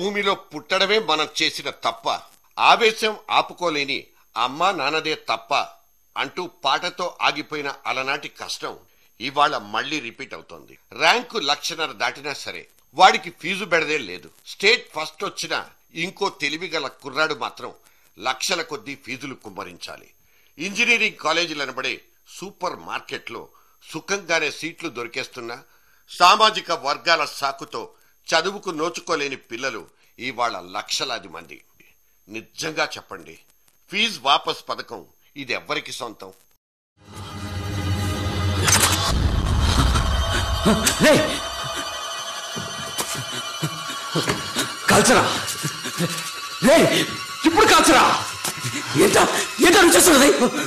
భూమిలో పుట్టడమే మనం చేసిన తప్ప ఆవేశం ఆపుకోలేని అమ్మా నాన్నదే తప్ప అంటూ పాటతో ఆగిపోయిన అలనాటి కష్టం ఇవాళ మళ్ళీ రిపీట్ అవుతోంది ర్యాంకు లక్షన్నర దాటినా సరే వాడికి ఫీజు బెడదే లేదు స్టేట్ ఫస్ట్ వచ్చిన ఇంకో తెలివిగల కుర్రాడు మాత్రం లక్షల కొద్దీ ఫీజులు కుమ్మరించాలి ఇంజనీరింగ్ కాలేజీలు అనబడే సూపర్ మార్కెట్లో సుఖంగానే సీట్లు దొరికేస్తున్నా సామాజిక వర్గాల సాకుతో చదువుకు నోచుకోలేని పిల్లలు ఇవాళ లక్షలాది మంది నిజంగా చెప్పండి ఫీజు వాపస్ పథకం ఇది ఎవ్వరికి సొంతం రేయ్! కాల్చరా రే ఇప్పుడు కాల్చరా ఏంట ఏంట నువ్వు చేస్తున్నది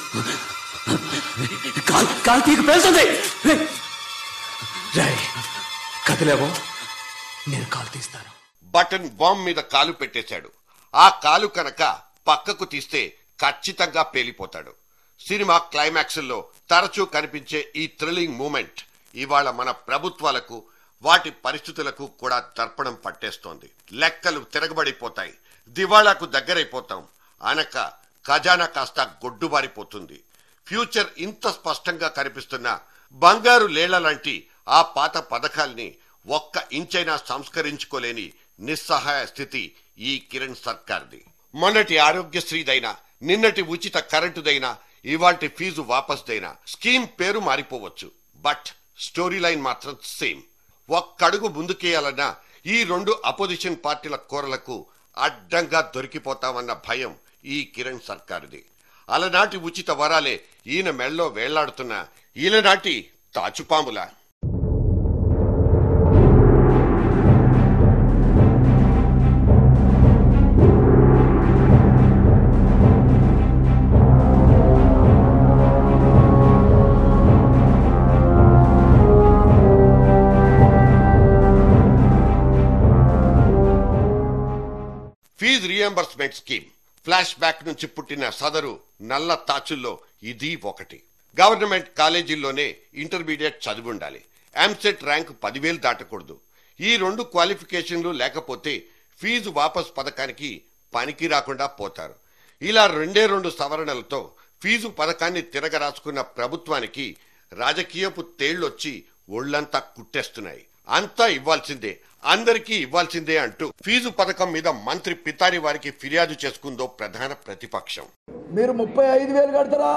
కాల్ కాల్ తీగ పేలుతుంది రేయ్! రేయ్, కదిలేవో నేను కాల్ తీస్తాను బటన్ బాంబ్ మీద కాలు పెట్టేశాడు ఆ కాలు కనుక పక్కకు తీస్తే ఖచ్చితంగా పేలిపోతాడు సినిమా క్లైమాక్స్ లో తరచూ కనిపించే ఈ థ్రిల్లింగ్ మూమెంట్ ఇవాళ మన ప్రభుత్వాలకు వాటి పరిస్థితులకు కూడా దర్పణం పట్టేస్తోంది లెక్కలు తిరగబడిపోతాయి దివాళాకు దగ్గరైపోతాం అనక ఖజానా కాస్త గొడ్డుబారిపోతుంది ఫ్యూచర్ ఇంత స్పష్టంగా కనిపిస్తున్న బంగారు లేళ్ల లాంటి ఆ పాత పథకాల్ని ఒక్క ఇంచైనా సంస్కరించుకోలేని నిస్సహాయ స్థితి ఈ కిరణ్ సర్కార్ది మొన్నటి ఆరోగ్యశ్రీదైనా నిన్నటి ఉచిత కరెంటుదైనా ఇవాల్టి ఫీజు వాపస్దైనా స్కీమ్ పేరు మారిపోవచ్చు బట్ స్టోరీ లైన్ మాత్రం సేమ్ ఒక్కడుగు ముందుకేయాలన్నా ఈ రెండు అపోజిషన్ పార్టీల కోరలకు అడ్డంగా దొరికిపోతామన్న భయం ఈ కిరణ్ సర్కారుది అలనాటి ఉచిత వరాలే ఈయన మెళ్ళో వేళ్లాడుతున్న ఈలనాటి తాచుపాములా fees reimbursement scheme flashback నుంచి పుట్టిన సదరు నల్ల తాచుల్లో ఇది ఒకటి గవర్నమెంట్ కాలేజీల్లోనే ఇంటర్మీడియట్ చదివి ఉండాలి ఎంసెట్ ర్యాంక్ పదివేలు దాటకూడదు ఈ రెండు క్వాలిఫికేషన్లు లేకపోతే ఫీజు వాపస్ పథకానికి పనికి రాకుండా పోతారు ఇలా రెండే రెండు సవరణలతో ఫీజు పథకాన్ని తిరగరాసుకున్న ప్రభుత్వానికి రాజకీయపు తేళ్లొచ్చి ఒళ్లంతా కుట్టేస్తున్నాయి అంతా ఇవ్వాల్సిందే అందరికీ ఇవ్వాల్సిందే అంటూ ఫీజు పథకం మీద మంత్రి పితారి వారికి ఫిర్యాదు చేసుకుందో ప్రధాన ప్రతిపక్షం మీరు ముప్పై ఐదు వేలు కడతారా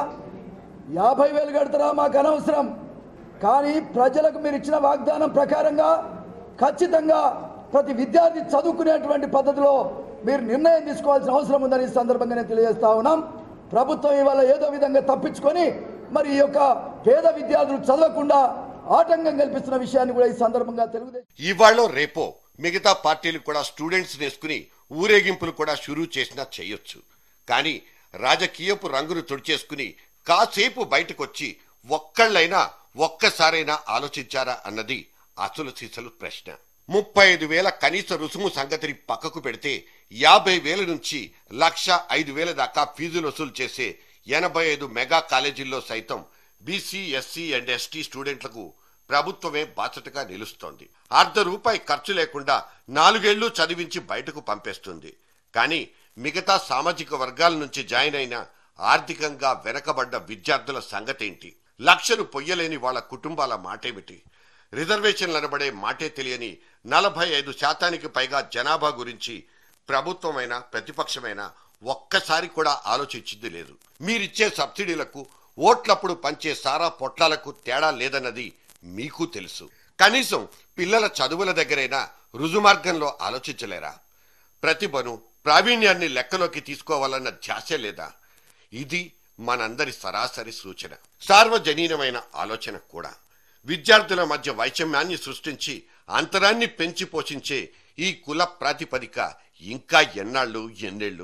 యాభై వేలు కడతారా మాకు అనవసరం కానీ ప్రజలకు మీరు ఇచ్చిన వాగ్దానం ప్రకారంగా ఖచ్చితంగా ప్రతి విద్యార్థి చదువుకునేటువంటి పద్ధతిలో మీరు నిర్ణయం తీసుకోవాల్సిన అవసరం ఉందని ఈ సందర్భంగా నేను తెలియజేస్తా ఉన్నాం ప్రభుత్వం ఇవాళ ఏదో విధంగా తప్పించుకొని మరి ఈ యొక్క పేద విద్యార్థులు చదవకుండా ఆటంకం కల్పిస్తున్న విషయాన్ని కూడా ఈ సందర్భంగా తెలుగుదేశం ఇవాళ రేపో మిగతా పార్టీలు కూడా స్టూడెంట్స్ వేసుకుని ఊరేగింపులు కూడా షురూ చేసినా చేయొచ్చు కానీ రాజకీయపు రంగును తుడిచేసుకుని కాసేపు బయటకొచ్చి ఒక్కళ్ళైనా ఒక్కసారైనా ఆలోచించారా అన్నది అసలు సిసలు ప్రశ్న ముప్పై ఐదు వేల కనీస రుసుము సంగతిని పక్కకు పెడితే యాభై వేల నుంచి లక్ష ఐదు వేల దాకా ఫీజులు వసూలు చేసే ఎనభై ఐదు మెగా కాలేజీల్లో సైతం బీసీ ఎస్సీ అండ్ ఎస్టీ స్టూడెంట్లకు ప్రభుత్వమే బాధ్యతగా నిలుస్తోంది అర్ధ రూపాయి ఖర్చు లేకుండా నాలుగేళ్లు చదివించి బయటకు పంపేస్తుంది కానీ మిగతా సామాజిక వర్గాల నుంచి జాయిన్ అయిన ఆర్థికంగా వెనకబడ్డ విద్యార్థుల సంగతేంటి లక్షలు పొయ్యలేని వాళ్ళ కుటుంబాల మాటేమిటి రిజర్వేషన్లు అనబడే మాటే తెలియని నలభై ఐదు శాతానికి పైగా జనాభా గురించి ప్రభుత్వమైనా ప్రతిపక్షమైనా ఒక్కసారి కూడా ఆలోచించింది లేదు మీరిచ్చే సబ్సిడీలకు ఓట్లప్పుడు పంచే సారా పొట్లాలకు తేడా లేదన్నది మీకు తెలుసు కనీసం పిల్లల చదువుల దగ్గరైనా రుజుమార్గంలో ఆలోచించలేరా ప్రతిభను ప్రావీణ్యాన్ని లెక్కలోకి తీసుకోవాలన్న ధ్యాసే లేదా ఇది మనందరి సరాసరి సూచన సార్వజనీనమైన ఆలోచన కూడా విద్యార్థుల మధ్య వైషమ్యాన్ని సృష్టించి అంతరాన్ని పెంచి పోషించే ఈ కుల ప్రాతిపదిక ఇంకా ఎన్నాళ్ళు ఎన్నేళ్ళు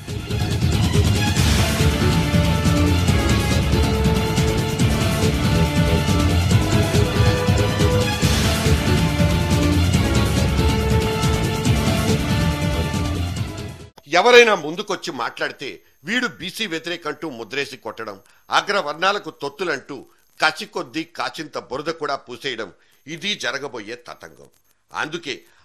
ఎవరైనా ముందుకొచ్చి మాట్లాడితే వీడు బీసీ వ్యతిరేకంటూ ముద్రేసి కొట్టడం అగ్రవర్ణాలకు తొత్తులంటూ కసి కొద్దీ కాచింత బురద కూడా పూసేయడం ఇది జరగబోయే తతంగం అందుకే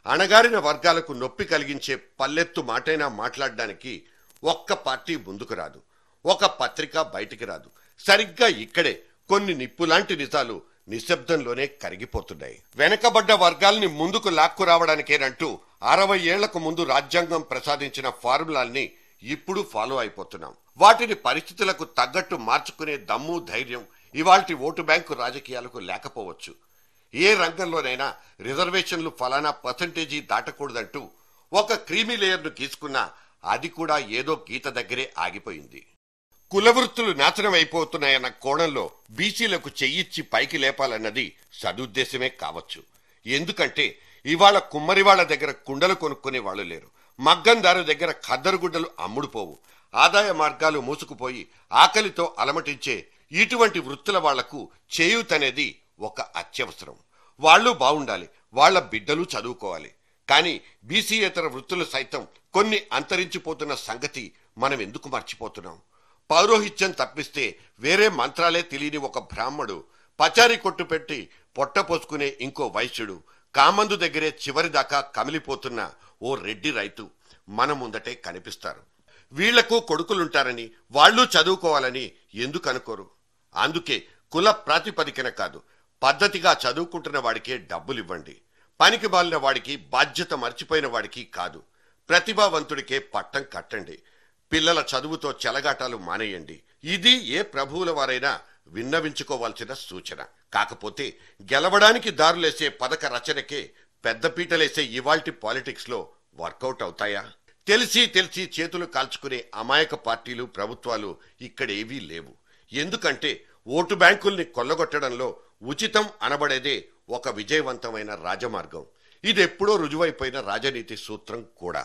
అణగారిన వర్గాలకు నొప్పి కలిగించే పల్లెత్తు మాటైనా మాట్లాడడానికి ఒక్క పార్టీ ముందుకు రాదు ఒక పత్రిక బయటికి రాదు సరిగ్గా ఇక్కడే కొన్ని నిప్పులాంటి నిజాలు నిశ్శబ్దంలోనే కరిగిపోతున్నాయి వెనకబడ్డ వర్గాల్ని ముందుకు లాక్కు రావడానికేనంటూ అరవై ఏళ్లకు ముందు రాజ్యాంగం ప్రసాదించిన ఫార్ములాల్ని ఇప్పుడు ఫాలో అయిపోతున్నాం వాటిని పరిస్థితులకు తగ్గట్టు మార్చుకునే దమ్ము ధైర్యం ఇవాల్టి ఓటు బ్యాంకు రాజకీయాలకు లేకపోవచ్చు ఏ రంగంలోనైనా రిజర్వేషన్లు ఫలానా పర్సంటేజీ దాటకూడదంటూ ఒక క్రీమీ లేయర్ను గీసుకున్నా అది కూడా ఏదో గీత దగ్గరే ఆగిపోయింది కులవృత్తులు నాశనం అయిపోతున్నాయన్న కోణంలో బీసీలకు చెయ్యిచ్చి పైకి లేపాలన్నది సదుద్దేశమే కావచ్చు ఎందుకంటే ఇవాళ కుమ్మరివాళ్ల దగ్గర కుండలు కొనుక్కునే వాళ్ళు లేరు మగ్గందారు దగ్గర ఖద్దరుగుడ్డలు అమ్ముడుపోవు ఆదాయ మార్గాలు మూసుకుపోయి ఆకలితో అలమటించే ఇటువంటి వృత్తుల వాళ్లకు చేయూతనేది ఒక అత్యవసరం వాళ్ళు బాగుండాలి వాళ్ళ బిడ్డలు చదువుకోవాలి కానీ బీసీయేతర వృత్తులు సైతం కొన్ని అంతరించిపోతున్న సంగతి మనం ఎందుకు మర్చిపోతున్నాం పౌరోహిత్యం తప్పిస్తే వేరే మంత్రాలే తెలియని ఒక బ్రాహ్మడు పచారీ కొట్టు పెట్టి పొట్ట పోసుకునే ఇంకో వైశ్యుడు కామందు దగ్గరే చివరి దాకా కమిలిపోతున్న ఓ రెడ్డి రైతు మన ముందటే కనిపిస్తారు వీళ్లకు కొడుకులుంటారని వాళ్ళు చదువుకోవాలని ఎందుకు అనుకోరు అందుకే కుల ప్రాతిపదికన కాదు పద్ధతిగా చదువుకుంటున్న వాడికే డబ్బులివ్వండి పనికి మాలిన వాడికి బాధ్యత మర్చిపోయిన వాడికి కాదు ప్రతిభావంతుడికే పట్టం కట్టండి పిల్లల చదువుతో చెలగాటాలు మానేయండి ఇది ఏ ప్రభువుల వారైనా విన్నవించుకోవాల్సిన సూచన కాకపోతే గెలవడానికి దారులేసే పథక రచనకే పెద్దపీటలేసే ఇవాల్టి పాలిటిక్స్ లో వర్కౌట్ అవుతాయా తెలిసి తెలిసి చేతులు కాల్చుకునే అమాయక పార్టీలు ప్రభుత్వాలు ఇక్కడేవీ లేవు ఎందుకంటే ఓటు బ్యాంకుల్ని కొల్లగొట్టడంలో ఉచితం అనబడేదే ఒక విజయవంతమైన రాజమార్గం ఇదెప్పుడో రుజువైపోయిన రాజనీతి సూత్రం కూడా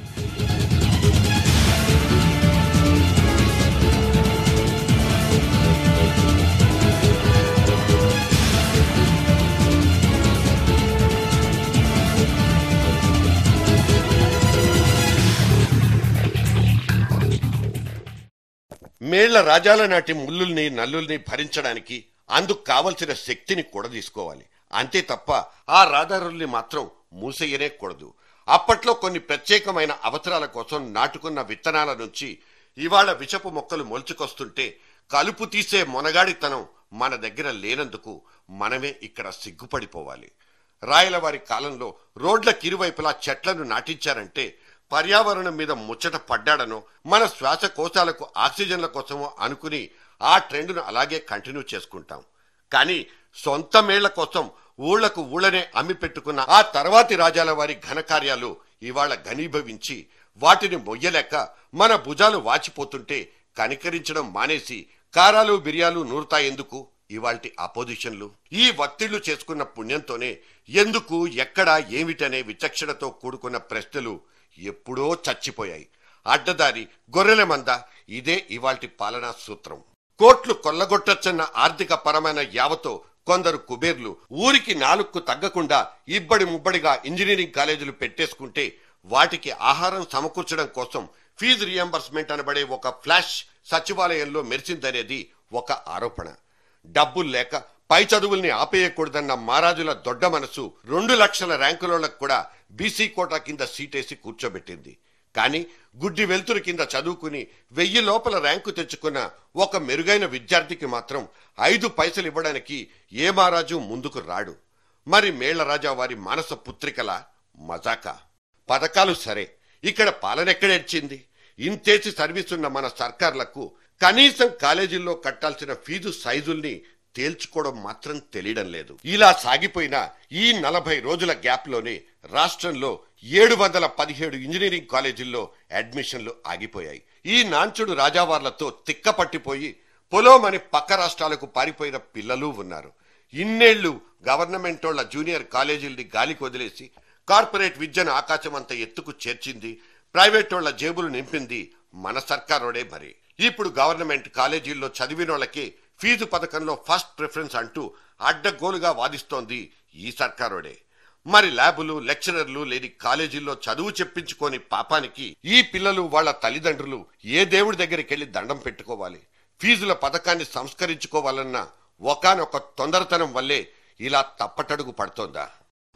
మేళ్ల రాజాల నాటి ముల్లుల్ని నల్లుల్ని భరించడానికి అందుకు కావలసిన శక్తిని కూడా తీసుకోవాలి అంతే తప్ప ఆ రాదారుల్ని మాత్రం మూసేయనే కూడదు అప్పట్లో కొన్ని ప్రత్యేకమైన అవసరాల కోసం నాటుకున్న విత్తనాల నుంచి ఇవాళ విషపు మొక్కలు మొలుచుకొస్తుంటే కలుపు తీసే మొనగాడితనం మన దగ్గర లేనందుకు మనమే ఇక్కడ సిగ్గుపడిపోవాలి రాయలవారి కాలంలో రోడ్ల కిరువైపులా చెట్లను నాటించారంటే పర్యావరణం మీద ముచ్చట పడ్డాడనో మన శ్వాసకోశాలకు ఆక్సిజన్ల కోసమో అనుకుని ఆ ట్రెండ్ను అలాగే కంటిన్యూ చేసుకుంటాం కానీ సొంత మేళ్ల కోసం ఊళ్లకు ఊళ్ళనే అమ్మి పెట్టుకున్న ఆ తర్వాతి రాజాల వారి ఘనకార్యాలు ఇవాళ ఘనీభవించి వాటిని మొయ్యలేక మన భుజాలు వాచిపోతుంటే కనికరించడం మానేసి కారాలు బిర్యాలు నూరుతాయెందుకు ఇవాల్టి అపోజిషన్లు ఈ వత్తిళ్లు చేసుకున్న పుణ్యంతోనే ఎందుకు ఎక్కడ ఏమిటనే విచక్షణతో కూడుకున్న ప్రశ్నలు ఎప్పుడో చచ్చిపోయాయి అడ్డదారి గొర్రెల మంద ఇదే ఇవాల్టి పాలనా సూత్రం కోట్లు కొల్లగొట్టొచ్చన్న ఆర్థిక పరమైన యావతో కొందరు కుబేర్లు ఊరికి నాలుగుకు తగ్గకుండా ఇబ్బడి ముబ్బడిగా ఇంజనీరింగ్ కాలేజీలు పెట్టేసుకుంటే వాటికి ఆహారం సమకూర్చడం కోసం ఫీజు రియంబర్స్మెంట్ అనబడే ఒక ఫ్లాష్ సచివాలయంలో మెరిసిందనేది ఒక ఆరోపణ డబ్బులు లేక పై చదువుల్ని ఆపేయకూడదన్న మహారాజుల దొడ్డ మనసు రెండు లక్షల ర్యాంకులోళ్ళకు కూడా బీసీ కోటా కింద సీటేసి కూర్చోబెట్టింది కానీ గుడ్డి వెలుతురు కింద చదువుకుని వెయ్యి లోపల ర్యాంకు తెచ్చుకున్న ఒక మెరుగైన విద్యార్థికి మాత్రం ఐదు పైసలు ఇవ్వడానికి ఏ మహారాజు ముందుకు రాడు మరి మేళ్లరాజా వారి మానస పుత్రికల మజాక పథకాలు సరే ఇక్కడ పాలనెక్కడేడ్చింది ఇంతేసి సర్వీస్ ఉన్న మన సర్కార్లకు కనీసం కాలేజీల్లో కట్టాల్సిన ఫీజు సైజుల్ని తేల్చుకోవడం మాత్రం తెలియడం లేదు ఇలా సాగిపోయిన ఈ నలభై రోజుల గ్యాప్ లోనే రాష్ట్రంలో ఏడు వందల పదిహేడు ఇంజనీరింగ్ కాలేజీల్లో అడ్మిషన్లు ఆగిపోయాయి ఈ నాంచుడు రాజావార్లతో తిక్కపట్టిపోయి పొలోమని పక్క రాష్ట్రాలకు పారిపోయిన పిల్లలు ఉన్నారు ఇన్నేళ్లు గవర్నమెంటోళ్ల జూనియర్ కాలేజీల్ని గాలికి వదిలేసి కార్పొరేట్ విద్యను ఆకాశమంత ఎత్తుకు చేర్చింది ప్రైవేటోళ్ల జేబులు నింపింది మన సర్కారోడే మరి ఇప్పుడు గవర్నమెంట్ కాలేజీల్లో చదివినోళ్ళకే ఫీజు పథకంలో ఫస్ట్ ప్రిఫరెన్స్ అంటూ అడ్డగోలుగా వాదిస్తోంది ఈ సర్కారోడే మరి ల్యాబులు లెక్చరర్లు లేని కాలేజీల్లో చదువు చెప్పించుకోని పాపానికి ఈ పిల్లలు వాళ్ళ తల్లిదండ్రులు ఏ దేవుడి దగ్గరికి వెళ్లి దండం పెట్టుకోవాలి ఫీజుల పథకాన్ని సంస్కరించుకోవాలన్న ఒకానొక తొందరతనం వల్లే ఇలా తప్పటడుగు పడుతోందా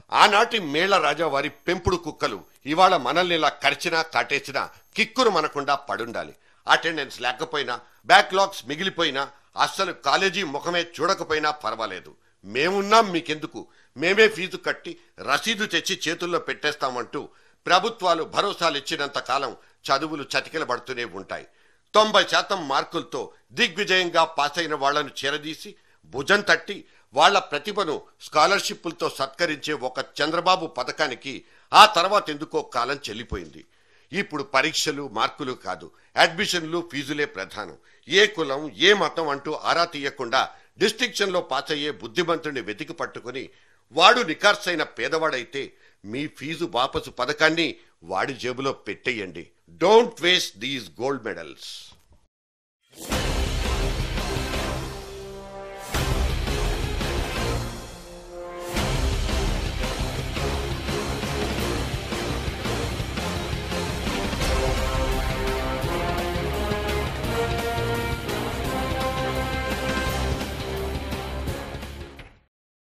ఆనాటి మేళ్ల రాజా వారి పెంపుడు కుక్కలు ఇవాళ మనల్ని ఇలా కరిచినా కాటేసినా కిక్కురు మనకుండా పడుండాలి అటెండెన్స్ లేకపోయినా బ్యాక్లాగ్స్ మిగిలిపోయినా అస్సలు కాలేజీ ముఖమే చూడకపోయినా పర్వాలేదు మేమున్నాం మీకెందుకు మేమే ఫీజు కట్టి రసీదు తెచ్చి చేతుల్లో పెట్టేస్తామంటూ ప్రభుత్వాలు భరోసాలు ఇచ్చినంత కాలం చదువులు చతికిలబడుతూనే ఉంటాయి తొంభై శాతం మార్కులతో దిగ్విజయంగా పాస్ అయిన వాళ్లను చేరదీసి భుజం తట్టి వాళ్ల ప్రతిభను స్కాలర్షిప్పులతో సత్కరించే ఒక చంద్రబాబు పథకానికి ఆ తర్వాత ఎందుకో కాలం చెల్లిపోయింది ఇప్పుడు పరీక్షలు మార్కులు కాదు అడ్మిషన్లు ఫీజులే ప్రధానం ఏ కులం ఏ మతం అంటూ ఆరా తీయకుండా డిస్టింక్షన్ లో పాస్ అయ్యే బుద్ధిమంతుడిని వెతికి పట్టుకుని వాడు నికార్సైన పేదవాడైతే మీ ఫీజు వాపసు పథకాన్ని వాడి జేబులో పెట్టేయండి don't waste these gold medals